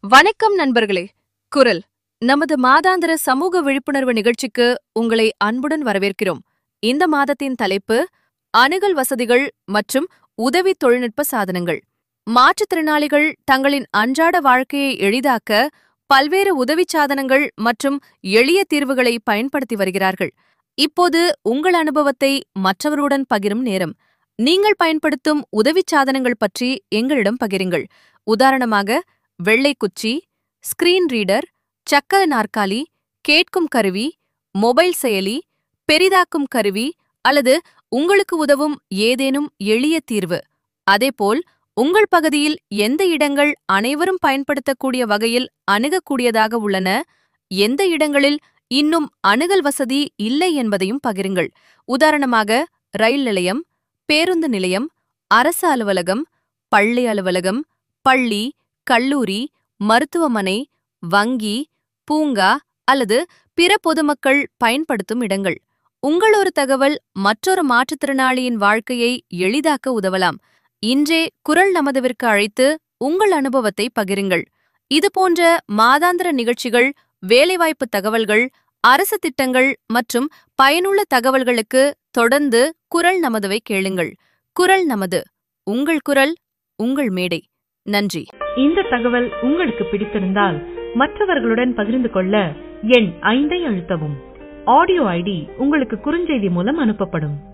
வணக்கம் நண்பர்களே குரல் நமது மாதாந்திர சமூக விழிப்புணர்வு நிகழ்ச்சிக்கு உங்களை அன்புடன் வரவேற்கிறோம் இந்த மாதத்தின் தலைப்பு அணுகல் வசதிகள் மற்றும் உதவி தொழில்நுட்ப சாதனங்கள் மாற்றுத்திறனாளிகள் தங்களின் அன்றாட வாழ்க்கையை எளிதாக்க பல்வேறு உதவிச் சாதனங்கள் மற்றும் எளிய தீர்வுகளை பயன்படுத்தி வருகிறார்கள் இப்போது உங்கள் அனுபவத்தை மற்றவர்களுடன் பகிரும் நேரம் நீங்கள் பயன்படுத்தும் உதவிச் சாதனங்கள் பற்றி எங்களிடம் பகிருங்கள் உதாரணமாக வெள்ளை குச்சி ஸ்கிரீன் ரீடர் சக்கர நாற்காலி கேட்கும் கருவி மொபைல் செயலி பெரிதாக்கும் கருவி அல்லது உங்களுக்கு உதவும் ஏதேனும் எளிய தீர்வு அதேபோல் உங்கள் பகுதியில் எந்த இடங்கள் அனைவரும் பயன்படுத்தக்கூடிய வகையில் அணுகக்கூடியதாக உள்ளன எந்த இடங்களில் இன்னும் அணுகல் வசதி இல்லை என்பதையும் பகிருங்கள் உதாரணமாக ரயில் நிலையம் பேருந்து நிலையம் அரசு அலுவலகம் பள்ளி அலுவலகம் பள்ளி கல்லூரி மருத்துவமனை வங்கி பூங்கா அல்லது பிற பொதுமக்கள் பயன்படுத்தும் இடங்கள் உங்கள் ஒரு தகவல் மற்றொரு மாற்றுத்திறனாளியின் வாழ்க்கையை எளிதாக்க உதவலாம் இன்றே குரல் நமதுவிற்கு அழைத்து உங்கள் அனுபவத்தை பகிருங்கள் இதுபோன்ற மாதாந்திர நிகழ்ச்சிகள் வேலைவாய்ப்பு தகவல்கள் அரசு திட்டங்கள் மற்றும் பயனுள்ள தகவல்களுக்கு தொடர்ந்து குரல் நமதுவை கேளுங்கள் குரல் நமது உங்கள் குரல் உங்கள் மேடை நன்றி இந்த தகவல் உங்களுக்கு பிடித்திருந்தால் மற்றவர்களுடன் பகிர்ந்து கொள்ள எண் ஐந்தை அழுத்தவும் ஆடியோ ஐடி உங்களுக்கு குறுஞ்செய்தி மூலம் அனுப்பப்படும்